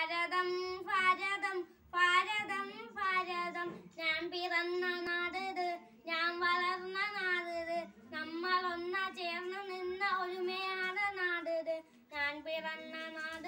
ഭാരതം ഭാരതം ഭാരതം ഭാരതം ഞാൻ പിറന്ന നാടിത് ഞാൻ വളർന്ന നാടിത് നമ്മൾ ഒന്ന ചേർന്ന് നിന്ന ഒരുമയാണ് നാടിത് ഞാൻ പിറന്ന നാട്